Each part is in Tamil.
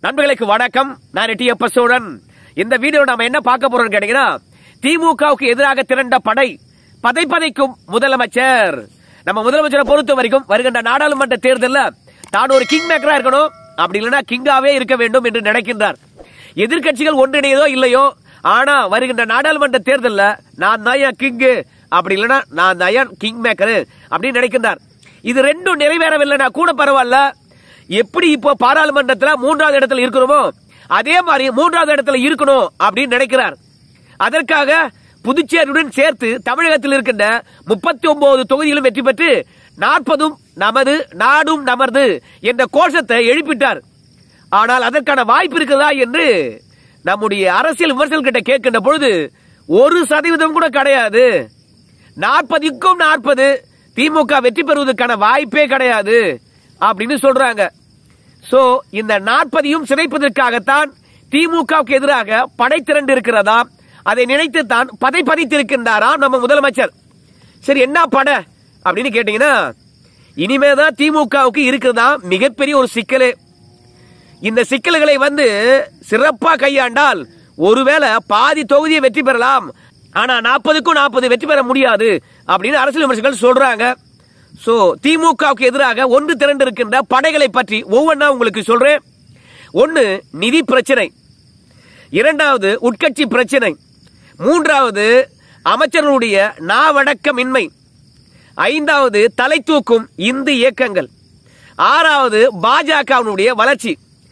நண்பர்களுக்கு வணக்கம் நான் எட்டியப்ப சோழன் இந்த வீடியோ நாம என்ன பார்க்க போறோம் கேட்டீங்கன்னா திமுகவுக்கு எதிராக திரண்ட படை பதை பதைக்கும் முதலமைச்சர் நம்ம முதலமைச்சரை பொறுத்த வரைக்கும் வருகின்ற நாடாளுமன்ற தேர்தலில் தான் ஒரு கிங் மேக்கரா இருக்கணும் அப்படி இல்லைன்னா கிங்காவே இருக்க வேண்டும் என்று நினைக்கின்றார் எதிர்க்கட்சிகள் ஒன்றிணையதோ இல்லையோ ஆனா வருகின்ற நாடாளுமன்ற தேர்தலில் நான் தான் கிங்கு அப்படி இல்லைன்னா நான் தான் கிங் மேக்கர் அப்படின்னு நினைக்கின்றார் இது ரெண்டும் நிறைவேறவில்லைன்னா கூட பரவாயில்ல எப்படி இப்போ பாராளுமன்றத்துல மூன்றாவது இடத்துல இருக்கிறோமோ அதே மாதிரி மூன்றாவது இடத்துல இருக்கணும் அப்படின்னு நினைக்கிறார் அதற்காக புதுச்சேரியுடன் சேர்த்து தமிழகத்தில் இருக்கின்ற முப்பத்தி ஒன்பது தொகுதிகளும் வெற்றி பெற்று நாற்பதும் நமது நாடும் நமது என்ற கோஷத்தை எழுப்பிட்டார் ஆனால் அதற்கான வாய்ப்பு இருக்குதா என்று நம்முடைய அரசியல் விமர்சனம் கிட்ட கேட்கின்ற பொழுது ஒரு சதவீதம் கூட கிடையாது நாற்பதுக்கும் நாற்பது திமுக வெற்றி பெறுவதற்கான வாய்ப்பே கிடையாது அப்படின்னு சொல்றாங்க சோ இந்த நாற்பதையும் சிதைப்பதற்காகத்தான் திமுகவுக்கு எதிராக படை திரண்டு இருக்கிறதா அதை நினைத்து தான் பதை பதித்திருக்கின்றாராம் நம்ம முதலமைச்சர் சரி என்ன படை அப்படின்னு கேட்டீங்கன்னா இனிமேதான் திமுகவுக்கு இருக்கிறதா மிகப்பெரிய ஒரு சிக்கலே இந்த சிக்கல்களை வந்து சிறப்பா கையாண்டால் ஒருவேளை பாதி தொகுதியை வெற்றி பெறலாம் ஆனா நாற்பதுக்கும் நாற்பது வெற்றி பெற முடியாது அப்படின்னு அரசியல் விமர்சகர்கள் சொல்றாங்க சோ திமுகவுக்கு எதிராக ஒன்று திரண்டு இருக்கின்ற படைகளை பற்றி ஒவ்வொன்றா உங்களுக்கு சொல்றேன் ஒன்னு நிதி பிரச்சனை இரண்டாவது உட்கட்சி பிரச்சனை மூன்றாவது அமைச்சர்களுடைய நாவடக்கமின்மை ஐந்தாவது தலை தூக்கும் இந்து இயக்கங்கள் ஆறாவது பாஜகவினுடைய வளர்ச்சி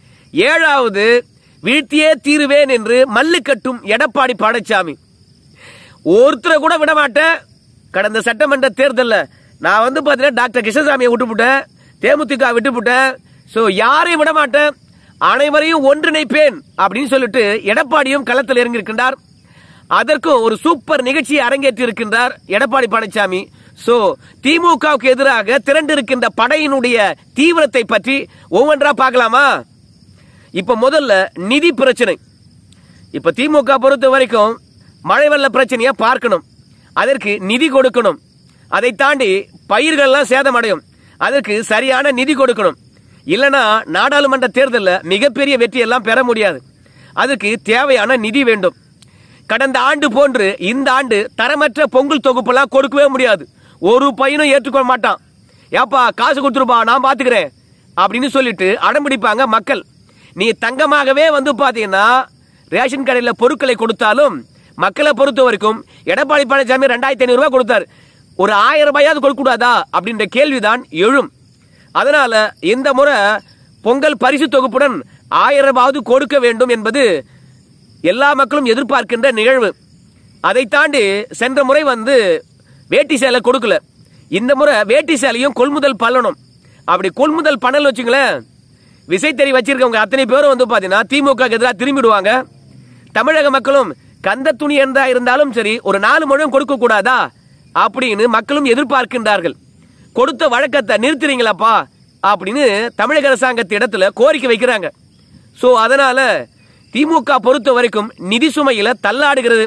ஏழாவது வீழ்த்தியே தீருவேன் என்று மல்லு கட்டும் எடப்பாடி பழனிசாமி ஒருத்தரை கூட விட மாட்டேன் கடந்த சட்டமன்ற தேர்தலில் நான் வந்து பார்த்தீங்கன்னா டாக்டர் கிருஷ்ணசாமியை விட்டுப்புட்டேன் தேமுதிக விட்டுப்புட்டேன் ஸோ யாரையும் விட மாட்டேன் அனைவரையும் ஒன்றிணைப்பேன் அப்படின்னு சொல்லிட்டு எடப்பாடியும் களத்தில் இறங்கியிருக்கின்றார் அதற்கும் ஒரு சூப்பர் நிகழ்ச்சியை அரங்கேற்றி இருக்கின்றார் எடப்பாடி பழனிசாமி சோ திமுகவுக்கு எதிராக திரண்டு இருக்கின்ற படையினுடைய தீவிரத்தை பற்றி ஒவ்வொன்றா பார்க்கலாமா இப்ப முதல்ல நிதி பிரச்சனை இப்ப திமுக பொறுத்த வரைக்கும் மழை வெள்ள பிரச்சனையை பார்க்கணும் அதற்கு நிதி கொடுக்கணும் அதை தாண்டி பயிர்கள்லாம் சேதமடையும் அதற்கு சரியான நிதி கொடுக்கணும் இல்லனா நாடாளுமன்ற தேர்தலில் மிகப்பெரிய வெற்றியெல்லாம் பெற முடியாது அதுக்கு தேவையான நிதி வேண்டும் கடந்த ஆண்டு போன்று இந்த ஆண்டு தரமற்ற பொங்கல் தொகுப்பெல்லாம் கொடுக்கவே முடியாது ஒரு பையனும் ஏற்றுக்கொள்ள மாட்டான் ஏப்பா காசு கொடுத்துருப்பா நான் பாத்துக்கிறேன் அப்படின்னு சொல்லிட்டு அடம்பிடிப்பாங்க மக்கள் நீ தங்கமாகவே வந்து பாத்தீங்கன்னா ரேஷன் கடையில் பொருட்களை கொடுத்தாலும் மக்களை பொறுத்த வரைக்கும் எடப்பாடி பழனிசாமி ரெண்டாயிரத்தி ஐநூறு ரூபாய் கொடுத்தார் ஒரு ஆயிரம் ரூபாயாவது கொடுக்க கூடாதா அப்படின்ற கேள்விதான் எழும் அதனால இந்த முறை பொங்கல் பரிசு தொகுப்புடன் ஆயிரம் ரூபாவது கொடுக்க வேண்டும் என்பது எல்லா மக்களும் எதிர்பார்க்கின்ற நிகழ்வு அதை தாண்டி சென்ற முறை வந்து வேட்டி சேலை கொடுக்கல இந்த முறை வேட்டி சேலையும் கொள்முதல் பண்ணணும் அப்படி கொள்முதல் பண்ணல வச்சுங்களேன் விசைத்தறி வச்சிருக்கவங்க அத்தனை பேரும் வந்து பாத்தீங்கன்னா திமுக எதிராக திரும்பிடுவாங்க தமிழக மக்களும் கந்த துணி என்றா இருந்தாலும் சரி ஒரு நாலு முழம் கொடுக்க கூடாதா அப்படின்னு மக்களும் எதிர்பார்க்கின்றார்கள் கொடுத்த வழக்கத்தை நிறுத்துறீங்களாப்பா அப்படின்னு தமிழக அரசாங்கத்து இடத்துல கோரிக்கை வைக்கிறாங்க சோ அதனால திமுக பொறுத்த வரைக்கும் நிதி சுமையில தள்ளாடுகிறது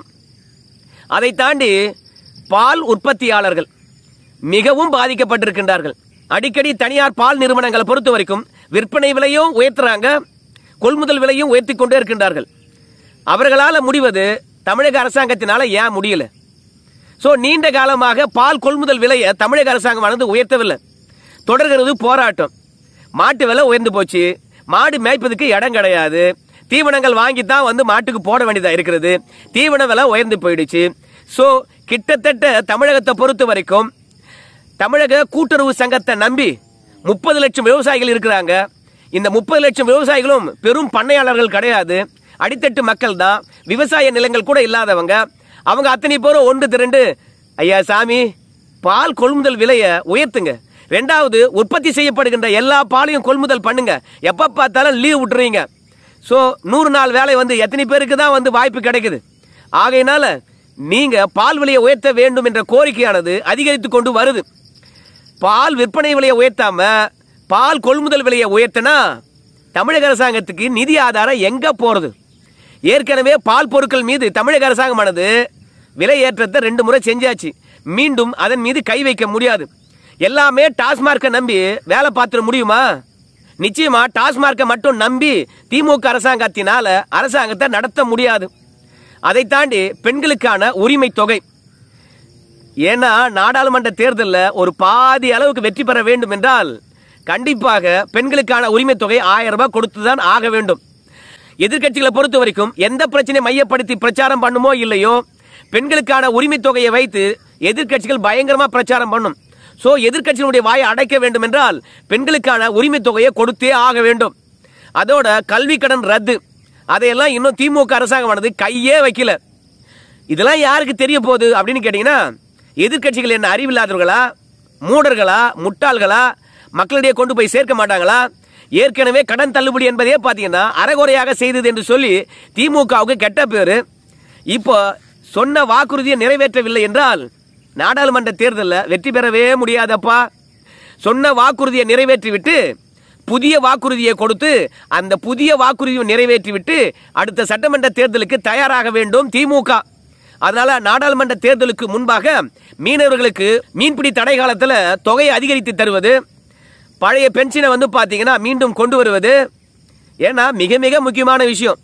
அதை தாண்டி பால் உற்பத்தியாளர்கள் மிகவும் பாதிக்கப்பட்டிருக்கின்றார்கள் அடிக்கடி தனியார் பால் நிறுவனங்களை பொறுத்த வரைக்கும் விற்பனை விலையும் உயர்த்துறாங்க கொள்முதல் விலையும் உயர்த்தி கொண்டே இருக்கின்றார்கள் அவர்களால முடிவது தமிழக அரசாங்கத்தினால ஏன் முடியல சோ நீண்ட காலமாக பால் கொள்முதல் விலையை தமிழக அரசாங்கமானது உயர்த்தவில்லை தொடர்கிறது போராட்டம் மாட்டு விலை உயர்ந்து போச்சு மாடு மேய்ப்பதுக்கு இடம் கிடையாது தீவனங்கள் வாங்கி தான் வந்து மாட்டுக்கு போட வேண்டியதா இருக்கிறது தீவன விலை உயர்ந்து போயிடுச்சு சோ கிட்டத்தட்ட தமிழகத்தை பொறுத்த வரைக்கும் தமிழக கூட்டுறவு சங்கத்தை நம்பி முப்பது லட்சம் விவசாயிகள் இருக்கிறாங்க இந்த முப்பது லட்சம் விவசாயிகளும் பெரும் பண்ணையாளர்கள் கிடையாது அடித்தட்டு மக்கள் தான் விவசாய நிலங்கள் கூட இல்லாதவங்க அவங்க அத்தனை பேரும் ஒன்று திரண்டு ஐயா சாமி பால் கொள்முதல் விலையை உயர்த்துங்க ரெண்டாவது உற்பத்தி செய்யப்படுகின்ற எல்லா பாலையும் கொள்முதல் பண்ணுங்க எப்ப பார்த்தாலும் லீவ் விட்டுறீங்க ஸோ நூறு நாள் வேலை வந்து எத்தனை பேருக்கு தான் வந்து வாய்ப்பு கிடைக்குது ஆகையினால நீங்க பால் விலையை உயர்த்த வேண்டும் என்ற கோரிக்கையானது அதிகரித்து கொண்டு வருது பால் விற்பனை விலையை உயர்த்தாம பால் கொள்முதல் விலையை உயர்த்தினா தமிழக அரசாங்கத்துக்கு நிதி ஆதாரம் எங்க போறது ஏற்கனவே பால் பொருட்கள் மீது தமிழக அரசாங்கமானது விலை ஏற்றத்தை ரெண்டு முறை செஞ்சாச்சு மீண்டும் அதன் மீது கை வைக்க முடியாது எல்லாமே டாஸ்மார்க்கை நம்பி வேலை பார்த்துட முடியுமா நிச்சயமா டாஸ்மார்க்கை மட்டும் நம்பி திமுக அரசாங்கத்தினால அரசாங்கத்தை நடத்த முடியாது அதை தாண்டி பெண்களுக்கான உரிமை தொகை ஏன்னா நாடாளுமன்ற தேர்தலில் ஒரு பாதி அளவுக்கு வெற்றி பெற வேண்டும் என்றால் கண்டிப்பாக பெண்களுக்கான உரிமை தொகை ஆயிரம் ரூபாய் கொடுத்துதான் ஆக வேண்டும் எதிர்க்கட்சிகளை பொறுத்த வரைக்கும் எந்த பிரச்சனையை மையப்படுத்தி பிரச்சாரம் பண்ணுமோ இல்லையோ பெண்களுக்கான உரிமை தொகையை வைத்து எதிர்க்கட்சிகள் பயங்கரமா பிரச்சாரம் பண்ணும் சோ எதிர்க்கட்சியினுடைய வாயை அடைக்க வேண்டும் என்றால் பெண்களுக்கான உரிமை தொகையை கொடுத்தே ஆக வேண்டும் அதோட கல்வி கடன் ரத்து அதையெல்லாம் இன்னும் திமுக அரசாங்கமானது கையே வைக்கல இதெல்லாம் யாருக்கு தெரிய போகுது அப்படின்னு கேட்டீங்கன்னா எதிர்க்கட்சிகள் என்ன அறிவில்லாதவர்களா மூடர்களா முட்டாள்களா மக்களிடையே கொண்டு போய் சேர்க்க மாட்டாங்களா ஏற்கனவே கடன் தள்ளுபடி என்பதே பார்த்தீங்கன்னா அறகுறையாக செய்தது என்று சொல்லி திமுகவுக்கு கெட்ட பேரு இப்போ சொன்ன வாக்குறுதியை நிறைவேற்றவில்லை என்றால் நாடாளுமன்ற தேர்தலில் வெற்றி பெறவே முடியாதப்பா சொன்ன வாக்குறுதியை நிறைவேற்றிவிட்டு புதிய வாக்குறுதியை கொடுத்து அந்த புதிய வாக்குறுதியை நிறைவேற்றிவிட்டு அடுத்த சட்டமன்ற தேர்தலுக்கு தயாராக வேண்டும் திமுக அதனால நாடாளுமன்ற தேர்தலுக்கு முன்பாக மீனவர்களுக்கு மீன்பிடி தடை காலத்துல தொகையை அதிகரித்து தருவது பழைய பென்ஷனை வந்து பாத்தீங்கன்னா மீண்டும் கொண்டு வருவது ஏன்னா மிக மிக முக்கியமான விஷயம்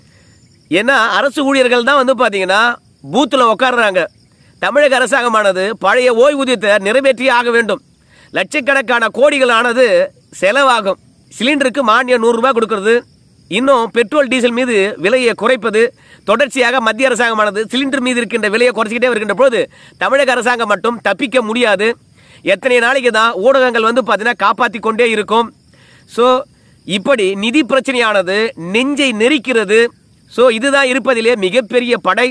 ஏன்னா அரசு ஊழியர்கள் தான் வந்து பாத்தீங்கன்னா பூத்துல உட்கார்றாங்க தமிழக அரசாங்கமானது பழைய ஓய்வூதியத்தை நிறைவேற்றியே ஆக வேண்டும் லட்சக்கணக்கான கோடிகளானது செலவாகும் சிலிண்டருக்கு மானியம் நூறு ரூபாய் கொடுக்கறது இன்னும் பெட்ரோல் டீசல் மீது விலையை குறைப்பது தொடர்ச்சியாக மத்திய அரசாங்கமானது சிலிண்டர் மீது இருக்கின்ற விலையை குறைச்சிக்கிட்டே வருகின்ற போது தமிழக அரசாங்கம் மட்டும் தப்பிக்க முடியாது எத்தனை நாளைக்கு தான் ஊடகங்கள் வந்து பார்த்தீங்கன்னா காப்பாற்றி கொண்டே இருக்கும் ஸோ இப்படி நிதி பிரச்சனையானது நெஞ்சை நெரிக்கிறது ஸோ இதுதான் இருப்பதிலே மிகப்பெரிய படை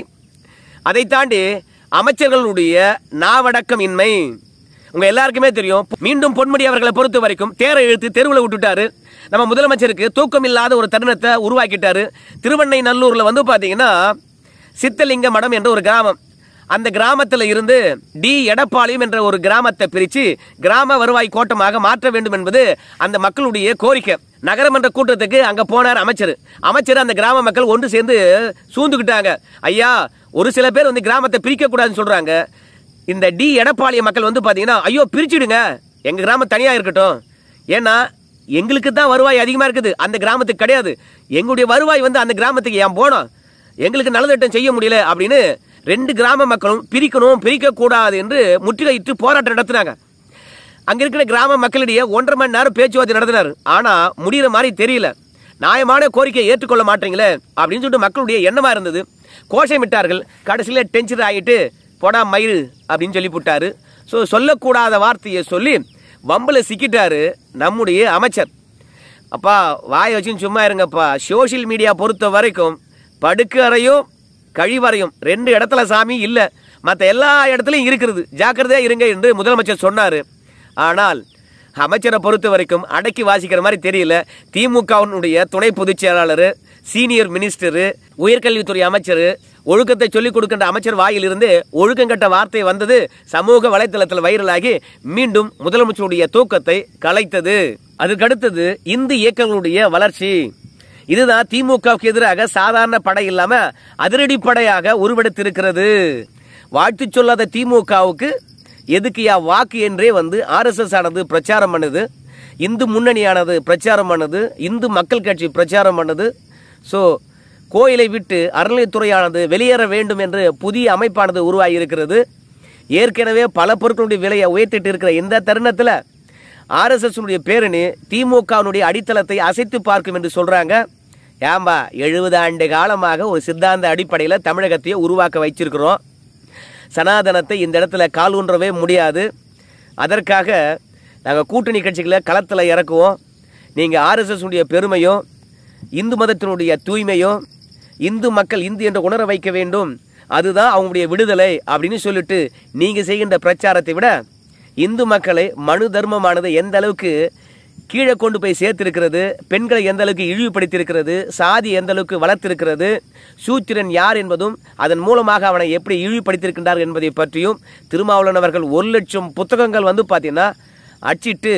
அதை தாண்டி அமைச்சர்களுடைய நாவடக்கம் இன்மை உங்க எல்லாருக்குமே தெரியும் மீண்டும் பொன்முடி அவர்களை பொறுத்த வரைக்கும் தேரை இழுத்து தெருவில் விட்டுட்டாரு நம்ம முதலமைச்சருக்கு தூக்கம் இல்லாத ஒரு தருணத்தை உருவாக்கிட்டாரு திருவண்ணை நல்லூர்ல வந்து பாத்தீங்கன்னா சித்தலிங்க மடம் என்ற ஒரு கிராமம் அந்த கிராமத்துல இருந்து டி எடப்பாளையம் என்ற ஒரு கிராமத்தை பிரிச்சு கிராம வருவாய் கோட்டமாக மாற்ற வேண்டும் என்பது அந்த மக்களுடைய கோரிக்கை நகரமன்ற கூட்டத்துக்கு அங்க போனார் அமைச்சர் அமைச்சர் அந்த கிராம மக்கள் ஒன்று சேர்ந்து சூழ்ந்துக்கிட்டாங்க ஐயா ஒரு சில பேர் வந்து கிராமத்தை பிரிக்க கூடாதுன்னு சொல்றாங்க இந்த டி எடப்பாளைய மக்கள் வந்து பாத்தீங்கன்னா ஐயோ பிரிச்சுடுங்க எங்க கிராமம் தனியா இருக்கட்டும் ஏன்னா எங்களுக்கு தான் வருவாய் அதிகமா இருக்குது அந்த கிராமத்துக்கு கிடையாது எங்களுடைய வருவாய் வந்து அந்த கிராமத்துக்கு ஏன் போனோம் எங்களுக்கு நலத்திட்டம் செய்ய முடியல அப்படின்னு ரெண்டு கிராம மக்களும் பிரிக்கணும் பிரிக்க கூடாது என்று முற்றுகையிட்டு போராட்டம் நடத்துனாங்க அங்க இருக்கிற கிராம மக்களிடையே ஒன்றரை மணி நேரம் பேச்சுவார்த்தை நடத்தினார் ஆனா முடிகிற மாதிரி தெரியல நியாயமான கோரிக்கையை ஏற்றுக்கொள்ள மாட்டீங்களே அப்படின்னு சொல்லிட்டு மக்களுடைய எண்ணமா இருந்தது கோஷமிட்டார்கள் கடைசியில டென்ஷன் ஆகிட்டு போடா மயிறு அப்படின்னு சொல்லி போட்டாரு ஸோ சொல்லக்கூடாத வார்த்தையை சொல்லி வம்புல சிக்கிட்டாரு நம்முடைய அமைச்சர் அப்பா வாய் வச்சுன்னு சும்மா இருங்கப்பா சோஷியல் மீடியா பொறுத்த வரைக்கும் படுக்க அறையும் கழிவறையும் ரெண்டு இடத்துல சாமி இல்லை மற்ற எல்லா இடத்துலையும் இருக்கிறது ஜாக்கிரதையா இருங்க என்று முதலமைச்சர் சொன்னார் ஆனால் அமைச்சரை பொறுத்த வரைக்கும் அடக்கி வாசிக்கிற மாதிரி தெரியல திமுகவினுடைய துணை பொதுச் செயலாளர் சீனியர் மினிஸ்டர் உயர்கல்வித்துறை அமைச்சர் ஒழுக்கத்தை சொல்லிக் கொடுக்கின்ற அமைச்சர் வாயிலிருந்து ஒழுக்கங்கட்ட வார்த்தை வந்தது சமூக வலைத்தளத்தில் வைரலாகி மீண்டும் முதலமைச்சருடைய தூக்கத்தை கலைத்தது அதுக்கடுத்தது இந்து இயக்கங்களுடைய வளர்ச்சி இதுதான் திமுகவுக்கு எதிராக சாதாரண படை இல்லாம அதிரடி படையாக உருவெடுத்திருக்கிறது வாழ்த்து சொல்லாத திமுகவுக்கு எதுக்குயா வாக்கு என்றே வந்து ஆர்எஸ்எஸ் ஆனது பிரச்சாரம் பண்ணுது இந்து முன்னணியானது பிரச்சாரம் பண்ணுது இந்து மக்கள் கட்சி பிரச்சாரம் பண்ணுது ஸோ கோயிலை விட்டு அறநிலைத்துறையானது வெளியேற வேண்டும் என்று புதிய அமைப்பானது உருவாகி இருக்கிறது ஏற்கனவே பல பொருட்களுடைய விலையை உயர்த்திட்டு இருக்கிற இந்த தருணத்தில் ஆர்எஸ்எஸ் பேரணி திமுகவினுடைய அடித்தளத்தை அசைத்து பார்க்கும் என்று சொல்றாங்க ஏம்பா எழுபது ஆண்டு காலமாக ஒரு சித்தாந்த அடிப்படையில் தமிழகத்தையே உருவாக்க வச்சிருக்கிறோம் சனாதனத்தை இந்த இடத்துல கால் ஊன்றவே முடியாது அதற்காக நாங்கள் கூட்டணி கட்சிகளை களத்தில் இறக்குவோம் நீங்கள் ஆர்எஸ்எஸ் உடைய பெருமையும் இந்து மதத்தினுடைய தூய்மையும் இந்து மக்கள் இந்து என்று உணர வைக்க வேண்டும் அதுதான் அவங்களுடைய விடுதலை அப்படின்னு சொல்லிட்டு நீங்கள் செய்கின்ற பிரச்சாரத்தை விட இந்து மக்களை மனு தர்மமானது எந்த அளவுக்கு கீழே கொண்டு போய் சேர்த்திருக்கிறது பெண்களை எந்த அளவுக்கு இழிவுபடுத்தியிருக்கிறது சாதி எந்த அளவுக்கு வளர்த்திருக்கிறது சூத்திரன் யார் என்பதும் அதன் மூலமாக அவனை எப்படி இழிவுபடுத்தியிருக்கின்றார் என்பதை பற்றியும் திருமாவளவன் அவர்கள் ஒரு லட்சம் புத்தகங்கள் வந்து பார்த்தீங்கன்னா அச்சிட்டு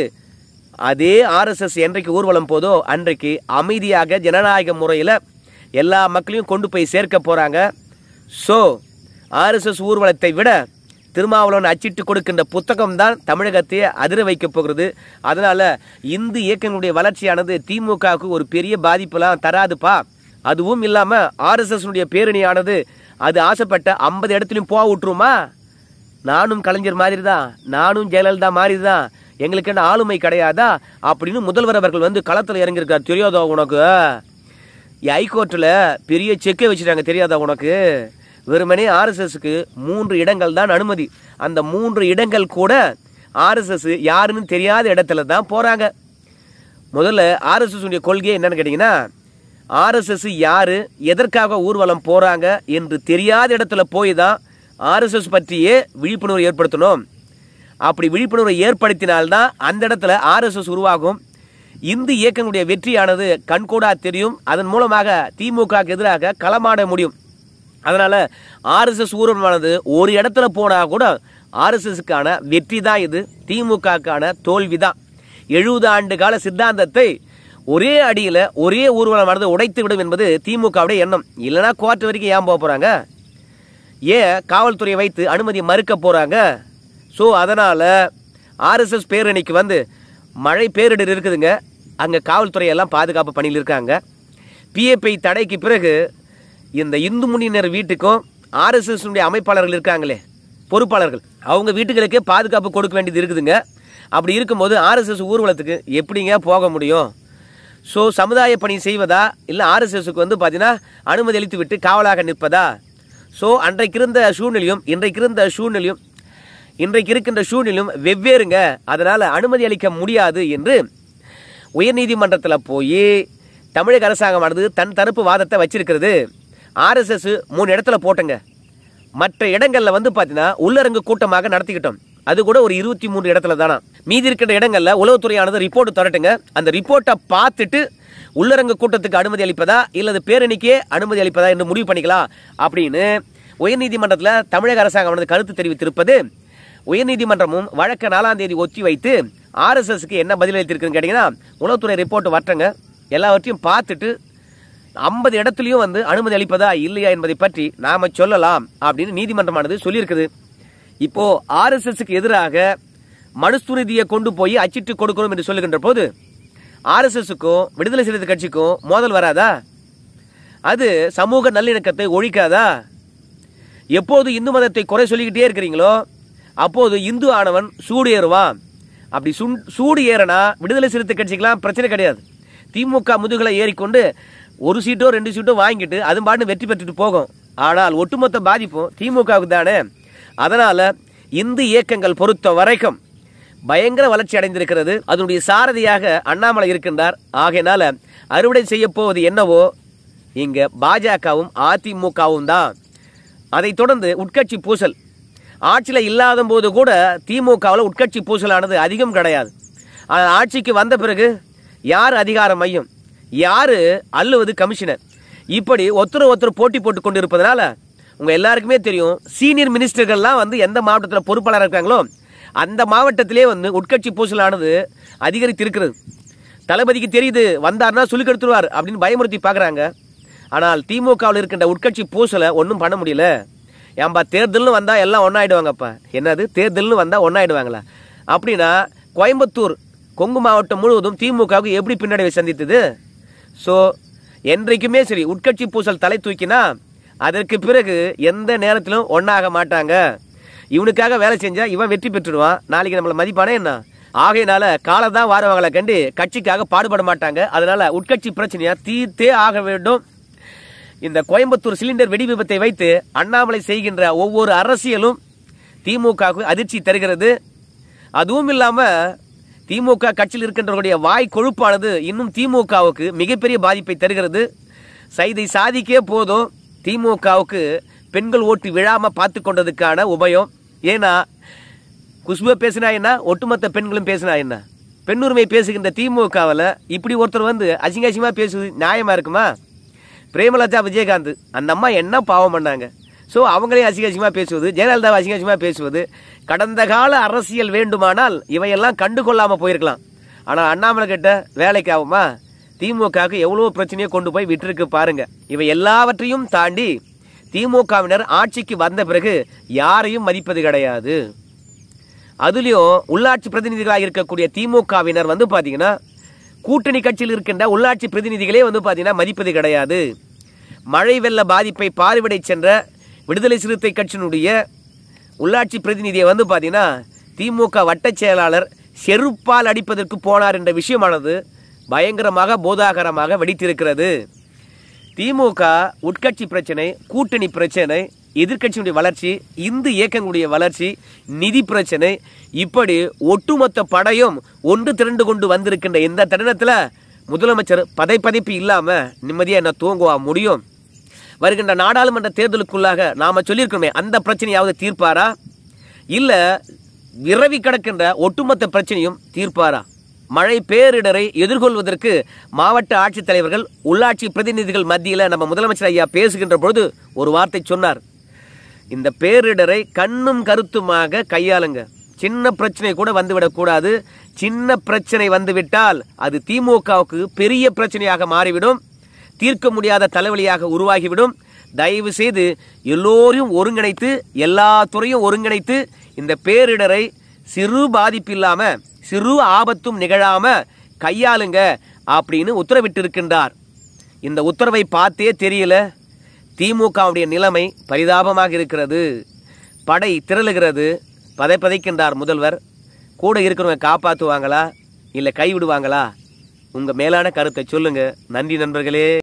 அதே ஆர்எஸ்எஸ் என்றைக்கு ஊர்வலம் போதோ அன்றைக்கு அமைதியாக ஜனநாயக முறையில் எல்லா மக்களையும் கொண்டு போய் சேர்க்க போகிறாங்க ஸோ ஆர்எஸ்எஸ் ஊர்வலத்தை விட திருமாவளவன் அச்சிட்டு கொடுக்கின்ற புத்தகம் தான் தமிழகத்தையே அதிர வைக்கப் போகிறது அதனால இந்து இயக்கங்களுடைய வளர்ச்சியானது திமுகவுக்கு ஒரு பெரிய பாதிப்பெல்லாம் தராதுப்பா அதுவும் இல்லாம ஆர்எஸ்எஸ் பேரணியானது அது ஆசைப்பட்ட ஐம்பது இடத்துலயும் போக விட்டுருமா நானும் கலைஞர் மாதிரி தான் நானும் ஜெயலலிதா மாதிரி தான் எங்களுக்கு என்ன ஆளுமை கிடையாதா அப்படின்னு முதல்வர் அவர்கள் வந்து களத்தில் இறங்கியிருக்கார் தெரியாதா உனக்கு ஹைகோர்ட்டில் பெரிய செக்கை வச்சுட்டாங்க தெரியாதா உனக்கு வெறுமனே ஆர்எஸ்எஸ்க்கு மூன்று இடங்கள் தான் அனுமதி அந்த மூன்று இடங்கள் கூட ஆர்எஸ்எஸ் யாருன்னு தெரியாத இடத்துல தான் போறாங்க முதல்ல ஆர்எஸ்எஸ் உடைய கொள்கை என்னன்னு கேட்டீங்கன்னா ஆர்எஸ்எஸ் யாரு எதற்காக ஊர்வலம் போறாங்க என்று தெரியாத இடத்துல போய் தான் ஆர்எஸ்எஸ் பற்றியே விழிப்புணர்வு ஏற்படுத்தணும் அப்படி விழிப்புணர்வை ஏற்படுத்தினால்தான் அந்த இடத்துல ஆர்எஸ்எஸ் உருவாகும் இந்து இயக்கங்களுடைய வெற்றியானது கண்கூடா தெரியும் அதன் மூலமாக திமுகவுக்கு எதிராக களமாட முடியும் அதனால ஆர்எஸ்எஸ் ஊர்வலமானது ஒரு இடத்துல போனா கூட ஆர்எஸ்எஸ்க்கான வெற்றி தான் இது திமுகக்கான தோல்வி தான் எழுபது ஆண்டு கால சித்தாந்தத்தை ஒரே அடியில ஒரே ஊர்வலமானது உடைத்து விடும் என்பது திமுகவுடைய எண்ணம் இல்லைன்னா கோர்ட் வரைக்கும் ஏன் போக போறாங்க ஏன் காவல்துறையை வைத்து அனுமதி மறுக்க போறாங்க ஸோ அதனால ஆர்எஸ்எஸ் பேரணிக்கு வந்து மழை பேரிடர் இருக்குதுங்க அங்க காவல்துறை எல்லாம் பாதுகாப்பு பணியில் இருக்காங்க பிஏபி தடைக்கு பிறகு இந்த இந்து முன்னினர் வீட்டுக்கும் ஆர்எஸ்எஸ் அமைப்பாளர்கள் இருக்காங்களே பொறுப்பாளர்கள் அவங்க வீட்டுகளுக்கே பாதுகாப்பு கொடுக்க வேண்டியது இருக்குதுங்க அப்படி இருக்கும்போது ஆர்எஸ்எஸ் ஊர்வலத்துக்கு எப்படிங்க போக முடியும் ஸோ சமுதாய பணி செய்வதா இல்லை ஆர்எஸ்எஸ்க்கு வந்து பார்த்தீங்கன்னா அனுமதி அளித்து விட்டு காவலாக நிற்பதா ஸோ அன்றைக்கு இருந்த சூழ்நிலையும் இன்றைக்கு இருந்த சூழ்நிலையும் இன்றைக்கு இருக்கின்ற சூழ்நிலையும் வெவ்வேறுங்க அதனால அனுமதி அளிக்க முடியாது என்று உயர்நீதிமன்றத்தில் போய் தமிழக அரசாங்கமானது தன் தரப்பு வாதத்தை வச்சிருக்கிறது ஆர்எஸ்எஸ் மூணு இடத்துல போட்டங்க மற்ற இடங்கள்ல வந்து பார்த்தீங்கன்னா உள்ளரங்கு கூட்டமாக நடத்திக்கிட்டோம் அது கூட ஒரு இருபத்தி மூணு இடத்துல தானா மீதி இருக்கிற இடங்கள்ல உளவுத்துறையானது ரிப்போர்ட் தரட்டுங்க அந்த ரிப்போர்ட்டை பார்த்துட்டு உள்ளரங்கு கூட்டத்துக்கு அனுமதி அளிப்பதா இல்லது பேரணிக்கே அனுமதி அளிப்பதா என்று முடிவு பண்ணிக்கலாம் அப்படின்னு உயர்நீதிமன்றத்தில் தமிழக அரசாங்கம் கருத்து தெரிவித்திருப்பது உயர்நீதிமன்றமும் வழக்க நாலாம் தேதி ஒத்தி வைத்து ஆர்எஸ்எஸ்க்கு என்ன பதிலளித்திருக்குன்னு கேட்டீங்கன்னா உளவுத்துறை ரிப்போர்ட் வரட்டுங்க எல்லாவற்றையும் பார்த்துட்டு ஐம்பது இடத்துலையும் வந்து அனுமதி அளிப்பதா இல்லையா என்பதை பற்றி நாம சொல்லலாம் அப்படின்னு நீதிமன்றமானது சொல்லியிருக்குது இப்போ ஆர்எஸ்எஸ்க்கு எதிராக மனுஸ்துரிதியை கொண்டு போய் அச்சிட்டு கொடுக்கணும் என்று சொல்லுகின்ற போது ஆர்எஸ்எஸ்க்கும் விடுதலை சிறுத்தை கட்சிக்கும் மோதல் வராதா அது சமூக நல்லிணக்கத்தை ஒழிக்காதா எப்போது இந்து மதத்தை குறை சொல்லிக்கிட்டே இருக்கிறீங்களோ அப்போது இந்து ஆனவன் சூடு ஏறுவான் அப்படி சுண்- சூடு ஏறனா விடுதலை சிறுத்தை கட்சிக்கெல்லாம் பிரச்சனை கிடையாது திமுக முதுகலை ஏறிக்கொண்டு ஒரு சீட்டோ ரெண்டு சீட்டோ வாங்கிட்டு அது பாட்டு வெற்றி பெற்றுட்டு போகும் ஆனால் ஒட்டுமொத்த பாதிப்பும் திமுகவுக்கு தானே அதனால இந்து இயக்கங்கள் பொறுத்த வரைக்கும் பயங்கர வளர்ச்சி அடைந்திருக்கிறது அதனுடைய சாரதியாக அண்ணாமலை இருக்கின்றார் ஆகையினால அறுவடை செய்ய போவது என்னவோ இங்க பாஜகவும் அதிமுகவும் தான் அதைத் தொடர்ந்து உட்கட்சி பூசல் ஆட்சியில் இல்லாத போது கூட திமுகவில் உட்கட்சி பூசலானது அதிகம் கிடையாது ஆனால் ஆட்சிக்கு வந்த பிறகு யார் அதிகார மையம் யாரு அள்ளுவது கமிஷனர் இப்படி ஒருத்தர் ஒருத்தர் போட்டி போட்டு கொண்டு இருப்பதனால உங்க எல்லாருக்குமே தெரியும் சீனியர் மினிஸ்டர்கள்லாம் வந்து எந்த மாவட்டத்தில் பொறுப்பாளர் இருக்காங்களோ அந்த மாவட்டத்திலே வந்து உட்கட்சி பூசலானது அதிகரித்திருக்கிறது தளபதிக்கு தெரியுது வந்தார்னா சுலுக்கெடுத்துருவார் அப்படின்னு பயமுறுத்தி பார்க்குறாங்க ஆனால் திமுகவில் இருக்கின்ற உட்கட்சி பூசலை ஒன்றும் பண்ண முடியல ஏன்பா தேர்தல்னு வந்தால் எல்லாம் ஒன்றாயிடுவாங்கப்பா என்னது தேர்தல்னு வந்தால் ஒன்றாயிடுவாங்களா அப்படின்னா கோயம்புத்தூர் கொங்கு மாவட்டம் முழுவதும் திமுகவுக்கு எப்படி பின்னடைவை சந்தித்தது ஸோ என்றைக்குமே சரி உட்கட்சி பூசல் தலை தூக்கினா அதற்கு பிறகு எந்த நேரத்திலும் ஒன்றாக மாட்டாங்க இவனுக்காக வேலை செஞ்சா இவன் வெற்றி பெற்றுடுவான் நாளைக்கு நம்மளை மதிப்பானே என்ன ஆகையினால காலதான் வாரவங்களை கண்டு கட்சிக்காக பாடுபட மாட்டாங்க அதனால உட்கட்சி பிரச்சனையா தீர்த்தே ஆக வேண்டும் இந்த கோயம்புத்தூர் சிலிண்டர் வெடி விபத்தை வைத்து அண்ணாமலை செய்கின்ற ஒவ்வொரு அரசியலும் திமுகவுக்கு அதிர்ச்சி தருகிறது அதுவும் இல்லாம திமுக கட்சியில் இருக்கின்றவர்களுடைய வாய் கொழுப்பானது இன்னும் திமுகவுக்கு மிகப்பெரிய பாதிப்பை தருகிறது சைதை சாதிக்கே போதும் திமுகவுக்கு பெண்கள் ஓட்டு விழாம பார்த்து கொண்டதுக்கான உபயம் ஏன்னா குஷ்பு பேசினா என்ன ஒட்டுமொத்த பெண்களும் பேசினா என்ன பெண்ணுரிமை பேசுகின்ற திமுகவில் இப்படி ஒருத்தர் வந்து அசிங்க அசிங்கமா பேசுவது நியாயமா இருக்குமா பிரேமலதா விஜயகாந்த் அந்த அம்மா என்ன பாவம் பண்ணாங்க ஸோ அவங்களையும் அசிங்க அசிங்கமா பேசுவது ஜெயலலிதா அசிங்க அசிங்கமா பேசுவது கடந்த கால அரசியல் வேண்டுமானால் இவையெல்லாம் கண்டு கொள்ளாம போயிருக்கலாம் ஆனால் அண்ணாமலை கிட்ட வேலைக்கு ஆகுமா திமுகவுக்கு எவ்வளவு பிரச்சனையை கொண்டு போய் விட்டுருக்கு பாருங்க இவை எல்லாவற்றையும் தாண்டி திமுகவினர் ஆட்சிக்கு வந்த பிறகு யாரையும் மதிப்பது கிடையாது அதுலயும் உள்ளாட்சி பிரதிநிதிகளாக இருக்கக்கூடிய திமுகவினர் வந்து பாத்தீங்கன்னா கூட்டணி கட்சியில் இருக்கின்ற உள்ளாட்சி பிரதிநிதிகளே வந்து பாத்தீங்கன்னா மதிப்பது கிடையாது மழை வெள்ள பாதிப்பை பார்வையிட சென்ற விடுதலை சிறுத்தை கட்சியினுடைய உள்ளாட்சி பிரதிநிதியை வந்து பாத்தீங்கன்னா திமுக வட்டச் செயலாளர் செருப்பால் அடிப்பதற்கு போனார் என்ற விஷயமானது பயங்கரமாக போதாகரமாக வெடித்திருக்கிறது திமுக உட்கட்சி பிரச்சனை கூட்டணி பிரச்சனை எதிர்க்கட்சியுடைய வளர்ச்சி இந்து இயக்கங்களுடைய வளர்ச்சி நிதி பிரச்சனை இப்படி ஒட்டுமொத்த படையும் ஒன்று திரண்டு கொண்டு வந்திருக்கின்ற இந்த தருணத்தில் முதலமைச்சர் பதைப்பதைப்பு இல்லாம நிம்மதியா என்ன தூங்குவா முடியும் வருகின்ற நாடாளுமன்ற தேர்தலுக்குள்ளாக நாம சொல்லியிருக்கோமே அந்த பிரச்சனையாவது தீர்ப்பாரா இல்ல விரவி கிடக்கின்ற ஒட்டுமொத்த பிரச்சனையும் தீர்ப்பாரா மழை பேரிடரை எதிர்கொள்வதற்கு மாவட்ட ஆட்சித்தலைவர்கள் உள்ளாட்சி பிரதிநிதிகள் மத்தியில் நம்ம முதலமைச்சர் ஐயா பேசுகின்ற பொழுது ஒரு வார்த்தை சொன்னார் இந்த பேரிடரை கண்ணும் கருத்துமாக கையாளுங்க சின்ன பிரச்சனை கூட வந்துவிடக்கூடாது சின்ன பிரச்சனை வந்துவிட்டால் அது திமுகவுக்கு பெரிய பிரச்சனையாக மாறிவிடும் தீர்க்க முடியாத தலைவலியாக உருவாகிவிடும் தயவு செய்து எல்லோரையும் ஒருங்கிணைத்து எல்லா துறையும் ஒருங்கிணைத்து இந்த பேரிடரை சிறு பாதிப்பு இல்லாம சிறு ஆபத்தும் நிகழாம கையாளுங்க அப்படின்னு உத்தரவிட்டிருக்கின்றார் இந்த உத்தரவை பார்த்தே தெரியல திமுகவுடைய நிலைமை பரிதாபமாக இருக்கிறது படை திரளுகிறது பதை பதைக்கின்றார் முதல்வர் கூட இருக்கிறவங்க காப்பாத்துவாங்களா இல்ல கைவிடுவாங்களா உங்க மேலான கருத்தை சொல்லுங்க நன்றி நண்பர்களே